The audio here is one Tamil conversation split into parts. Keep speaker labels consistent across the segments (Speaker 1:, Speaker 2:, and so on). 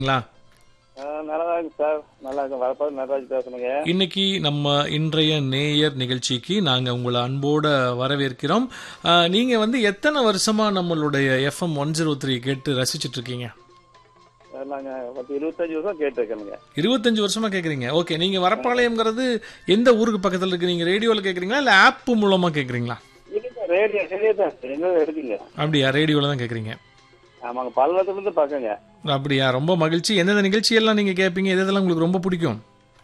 Speaker 1: ங்களா?
Speaker 2: ஆ, நல்லா தான் இருக்கு சார் நல்லா இருக்கு வரப்பாடு நடராஜ் பேசணுங்க
Speaker 1: இன்னைக்கு நம்ம இன்றைய நேயர் நிகழ்ச்சிக்கு நாங்க உங்களை அன்போட வரவேற்கிறோம் ஆ, நீங்க வந்து எத்தனை வருஷமா நம்மளுடைய எஃப்எம் ஒன் ஜீரோ த்ரீ கேட்டு ரசிச்சிட்டு இருக்கீங்க
Speaker 2: நாங்க பத்து இருபத்தஞ்சு வருஷம் கேட்டிருக்கேனுங்க
Speaker 1: இருபத்தஞ்சு வருஷமா கேக்குறீங்க ஓகே நீங்க வரப்பாளையம்ங்கிறது எந்த ஊருக்கு பக்கத்துல இருக்கு நீங்க ரேடியோல கேக்குறீங்களா இல்ல ஆப் மூலமா கேக்குறீங்களா
Speaker 2: இல்லைங்க ரேடியோ ரேடியோ தான் எங்க இருக்குங்க
Speaker 1: அப்படியா ரேடியோல தான் கேக்குறீங்க
Speaker 2: ஆமாங்க பல்லத்துல இருந்து பார்க்கங்க
Speaker 1: அப்படியா ரொம்ப மகிழ்ச்சி எந்தெந்த நிகழ்ச்சி எல்லாம் நீங்க கேட்பீங்க எது எதெல்லாம் உங்களுக்கு ரொம்ப பிடிக்கும்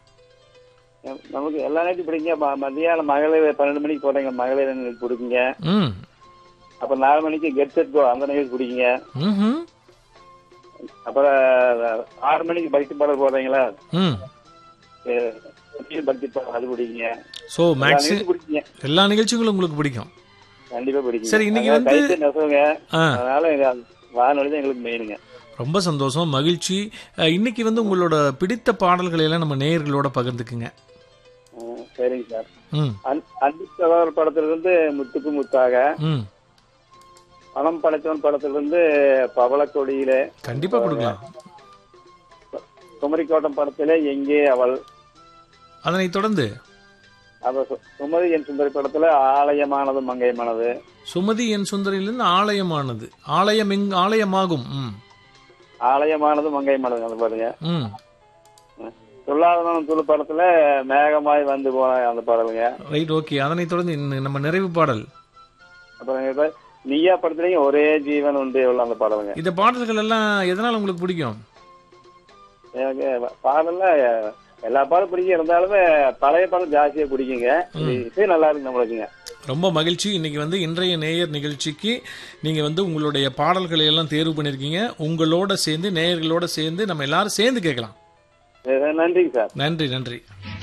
Speaker 2: நமக்கு எல்லா நேரத்தையும் பிடிங்க ம- மத்தியானம் மகளிர் பன்னெண்டு மணிக்கு போட்டீங்க மகளிர் நிகழ்ச்சி பிடிக்குங்க
Speaker 1: ம்
Speaker 2: அப்புறம் நாலு மணிக்கு கெட் செட் கோ அந்த நிகழ்ச்சி பிடிக்குங்க
Speaker 1: ம்ஹும்.
Speaker 2: அப்புறம் ஆறு மணிக்கு பக்தி பாடல் போடுறீங்களா
Speaker 1: ம்
Speaker 2: அஹ், பக்தி பாடல் அது பிடிக்குங்க
Speaker 1: ஸோ
Speaker 2: எல்லா
Speaker 1: மேக்ஸ்
Speaker 2: நிகழ்ச்சி பிடிக்குங்க
Speaker 1: எல்லா நிகழ்ச்சிகளும் உங்களுக்கு பிடிக்கும்
Speaker 2: கண்டிப்பா பிடிக்கும்
Speaker 1: சரி, இன்னைக்கு வந்து-
Speaker 2: நெசவுங்க
Speaker 1: ஆ
Speaker 2: அதனால எங்க வானொலி தான் எங்களுக்கு மெயினுங்க
Speaker 1: ரொம்ப சந்தோஷம் மகிழ்ச்சி அஹ், இன்னைக்கு வந்து உங்களோட பிடித்த பாடல்களை எல்லாம் நம்ம நேயர்களோட பகிர்ந்துக்குங்க
Speaker 2: ஆ, சரிங்க சார்
Speaker 1: ம்
Speaker 2: அன்- அன்பு சகோதரர் படத்துல இருந்து முத்துக்கு முத்தாக
Speaker 1: ம்
Speaker 2: பணம் படைத்தவன் படத்துல இருந்து பவளக்கொடியில
Speaker 1: கண்டிப்பா கொடுக்கலாம்
Speaker 2: குமரிக்கோட்டம் படத்துல எங்கே அவள்
Speaker 1: அதனைத் தொடர்ந்து
Speaker 2: அவ சு- சுமதி என் சுந்தரி படத்துல ஆலயமானது மங்கையமானது
Speaker 1: சுமதி என் சுந்தரியிலிருந்து ஆலயமானது ஆலயம் எங் ஆலயமாகும் ம்
Speaker 2: ஆலயமானது மங்கையமானது அந்த பாருங்க
Speaker 1: ம்
Speaker 2: சொல்லாதவன் துளு படத்துல மேகமாய் வந்து போன அந்த பாடலுங்க
Speaker 1: ரைட் ஓகே அதனைத் தொடர்ந்து இன்னும் நம்ம நிறைவு பாடல்
Speaker 2: அப்புறம் இப்ப நீயா படத்துலயும் ஒரே ஜீவன் உண்டு உள்ள அந்த பாடலுங்க
Speaker 1: இந்த பாடல்கள் எல்லாம் எதனால உங்களுக்கு பிடிக்கும்
Speaker 2: எனக்கு பாடல்ல எல்லா பாடலும் பிடிக்கும் இருந்தாலுமே பழைய பாடல் ஜாஸ்தியா பிடிக்குங்க இது இசை நல்லா இருக்கு நம்மளுக்குங்க
Speaker 1: ரொம்ப மகிழ்ச்சி இன்னைக்கு வந்து இன்றைய நேயர் நிகழ்ச்சிக்கு நீங்க வந்து உங்களுடைய பாடல்களை எல்லாம் தேர்வு பண்ணிருக்கீங்க உங்களோட சேர்ந்து நேயர்களோட சேர்ந்து நம்ம எல்லாரும் சேர்ந்து கேட்கலாம்
Speaker 2: நன்றிங்க சார்
Speaker 1: நன்றி நன்றி